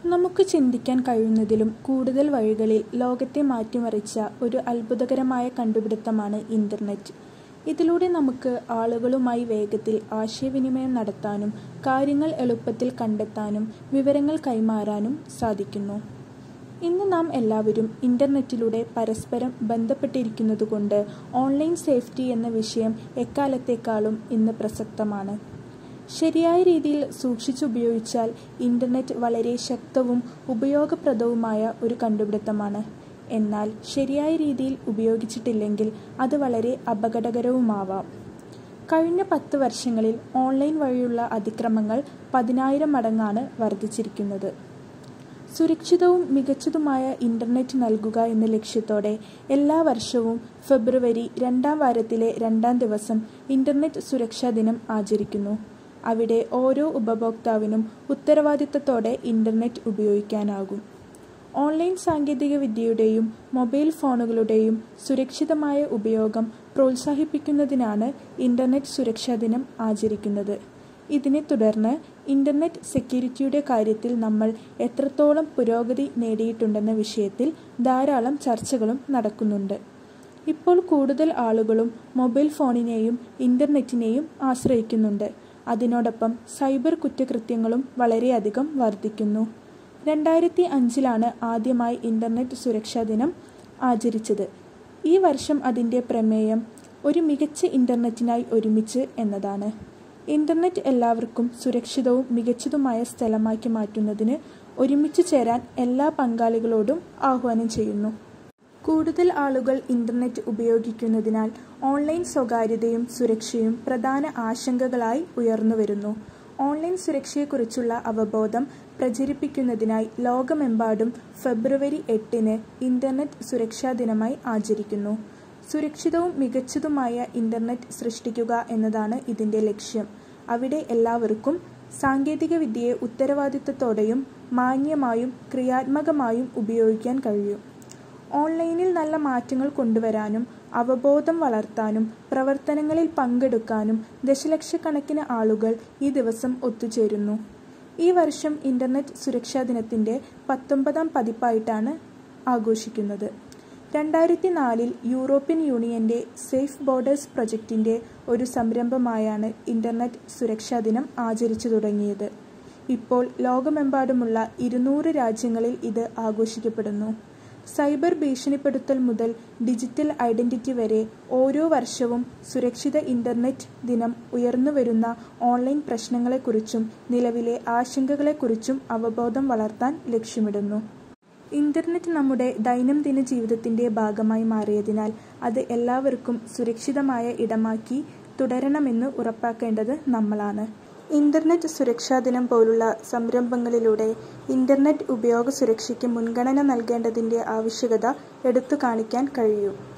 നമുക്ക് ചിന്തിക്കാൻ കഴിയുന്നതിലും കൂടുതൽ വഴികളിൽ ലോകത്തെ മാറ്റിമറിച്ച ഒരു അത്ഭുതകരമായ കണ്ടുപിടുത്തമാണ് ഇന്റർനെറ്റ്. ഇതിലൂടെ നമുക്ക് ആളുകളുമായി വേഗത്തിൽ ആശയവിനിമയം നടത്താനും കാര്യങ്ങൾ എളുപ്പത്തിൽ കണ്ടെത്താനും വിവരങ്ങൾ കൈമാറാനും സാധിക്കുന്നു. ഇന്ന് നാം എല്ലാവരും ഇന്റർനെറ്റിലൂടെ പരസ്പരം ബന്ധപ്പെട്ടിരിക്കുന്നതുകൊണ്ട് ഓൺലൈൻ സേഫ്റ്റി എന്ന വിഷയം എക്കാലത്തേക്കാളും ഇന്ന് പ്രസക്തമാണ്. ശരിയായ രീതിയിൽ സൂക്ഷിച്ചുപയോഗിച്ചാൽ ഇന്റർനെറ്റ് വളരെ ശക്തവും ഉപയോഗപ്രദവുമായ ഒരു കണ്ടുപിടുത്തമാണ്. എന്നാൽ ശരിയായ രീതിയിൽ ഉപയോഗിച്ചിട്ടില്ലെങ്കിൽ അത് വളരെ അപകടകരവുമാവാം. കഴിഞ്ഞ പത്ത് വർഷങ്ങളിൽ ഓൺലൈൻ വഴിയുള്ള അതിക്രമങ്ങൾ പതിനായിരം മടങ്ങാണ് വർധിച്ചിരിക്കുന്നത്. സുരക്ഷിതവും മികച്ചതുമായ ഇന്റർനെറ്റ് നൽകുക എന്ന ലക്ഷ്യത്തോടെ എല്ലാ വർഷവും ഫെബ്രുവരി രണ്ടാം വാരത്തിലെ രണ്ടാം ദിവസം ഇന്റർനെറ്റ് സുരക്ഷാ ദിനം ആചരിക്കുന്നു. അവിടെ ഓരോ ഉപഭോക്താവിനും ഉത്തരവാദിത്തത്തോടെ ഇന്റർനെറ്റ് ഉപയോഗിക്കാനാകും. ഓൺലൈൻ സാങ്കേതികവിദ്യയുടെയും മൊബൈൽ ഫോണുകളുടെയും സുരക്ഷിതമായ ഉപയോഗം പ്രോത്സാഹിപ്പിക്കുന്നതിനാണ് ഇന്റർനെറ്റ് സുരക്ഷാ ദിനം ആചരിക്കുന്നത്. ഇതിനെ തുടർന്ന് ഇന്റർനെറ്റ് സെക്യൂരിറ്റിയുടെ കാര്യത്തിൽ നമ്മൾ എത്രത്തോളം പുരോഗതി നേടിയിട്ടുണ്ടെന്ന വിഷയത്തിൽ ധാരാളം ചർച്ചകളും നടക്കുന്നുണ്ട്. ഇപ്പോൾ കൂടുതൽ ആളുകളും മൊബൈൽ ഫോണിനെയും ഇന്റർനെറ്റിനെയും ആശ്രയിക്കുന്നുണ്ട്. അതിനോടൊപ്പം സൈബർ കുറ്റകൃത്യങ്ങളും വളരെയധികം വർധിക്കുന്നു. രണ്ടായിരത്തി അഞ്ചിലാണ് ആദ്യമായി ഇന്റർനെറ്റ് സുരക്ഷാ ദിനം ആചരിച്ചത്. ഈ വർഷം അതിന്റെ പ്രമേയം ഒരു മികച്ച ഇന്റർനെറ്റിനായി ഒരുമിച്ച് എന്നതാണ്. ഇന്റർനെറ്റ് എല്ലാവർക്കും സുരക്ഷിതവും മികച്ചതുമായ സ്ഥലമാക്കി മാറ്റുന്നതിന് ഒരുമിച്ചു ചേരാൻ എല്ലാ പങ്കാളികളോടും ആഹ്വാനം ചെയ്യുന്നു. കൂടുതൽ ആളുകൾ ഇന്റർനെറ്റ് ഉപയോഗിക്കുന്നതിനാൽ ഓൺലൈൻ സ്വകാര്യതയും സുരക്ഷയും പ്രധാന ആശങ്കകളായി ഉയർന്നുവരുന്നു. ഓൺലൈൻ സുരക്ഷയെക്കുറിച്ചുള്ള അവബോധം പ്രചരിപ്പിക്കുന്നതിനായി ലോകമെമ്പാടും ഫെബ്രുവരി എട്ടിന് ഇന്റർനെറ്റ് സുരക്ഷാ ദിനമായി ആചരിക്കുന്നു. സുരക്ഷിതവും മികച്ചതുമായ ഇന്റർനെറ്റ് സൃഷ്ടിക്കുക എന്നതാണ് ഇതിന്റെ ലക്ഷ്യം. അവിടെ എല്ലാവർക്കും സാങ്കേതികവിദ്യയെ ഉത്തരവാദിത്തത്തോടെയും മാന്യമായും ക്രിയാത്മകമായും ഉപയോഗിക്കാൻ കഴിയും. ഓൺലൈനിൽ നല്ല മാറ്റങ്ങൾ കൊണ്ടുവരാനും അവബോധം വളർത്താനും പ്രവർത്തനങ്ങളിൽ പങ്കെടുക്കാനും ദശലക്ഷക്കണക്കിന് ആളുകൾ ഈ ദിവസം ഒത്തുചേരുന്നു. ഈ വർഷം ഇന്റർനെറ്റ് സുരക്ഷാ ദിനത്തിന്റെ പത്തൊമ്പതാം പതിപ്പായിട്ടാണ് ആഘോഷിക്കുന്നത്. രണ്ടായിരത്തി നാലിൽ യൂറോപ്യൻ യൂണിയന്റെ സേഫ് ബോർഡേഴ്സ് പ്രൊജക്ടിന്റെ ഒരു സംരംഭമായാണ് ഇന്റർനെറ്റ് സുരക്ഷാ ദിനം ആചരിച്ചു തുടങ്ങിയത്. ഇപ്പോൾ ലോകമെമ്പാടുമുള്ള ഇരുനൂറ് രാജ്യങ്ങളിൽ ഇത് ആഘോഷിക്കപ്പെടുന്നു. സൈബർ ഭീഷണിപ്പെടുത്തൽ മുതൽ ഡിജിറ്റൽ ഐഡന്റിറ്റി വരെ ഓരോ വർഷവും സുരക്ഷിത ഇന്റർനെറ്റ് ദിനം ഉയർന്നുവരുന്ന ഓൺലൈൻ പ്രശ്നങ്ങളെക്കുറിച്ചും നിലവിലെ ആശങ്കകളെക്കുറിച്ചും അവബോധം വളർത്താൻ ലക്ഷ്യമിടുന്നു. ഇന്റർനെറ്റ് നമ്മുടെ ദൈനംദിന ജീവിതത്തിന്റെ ഭാഗമായി മാറിയതിനാൽ അത് എല്ലാവർക്കും സുരക്ഷിതമായ ഇടമാക്കി തുടരണമെന്ന് ഉറപ്പാക്കേണ്ടത് നമ്മളാണ്. ഇന്റർനെറ്റ് സുരക്ഷാ ദിനം പോലുള്ള സംരംഭങ്ങളിലൂടെ ഇന്റർനെറ്റ് ഉപയോഗ സുരക്ഷയ്ക്ക് മുൻഗണന നൽകേണ്ടതിന്റെ ആവശ്യകത എടുത്തുകാണിക്കാൻ കഴിയും.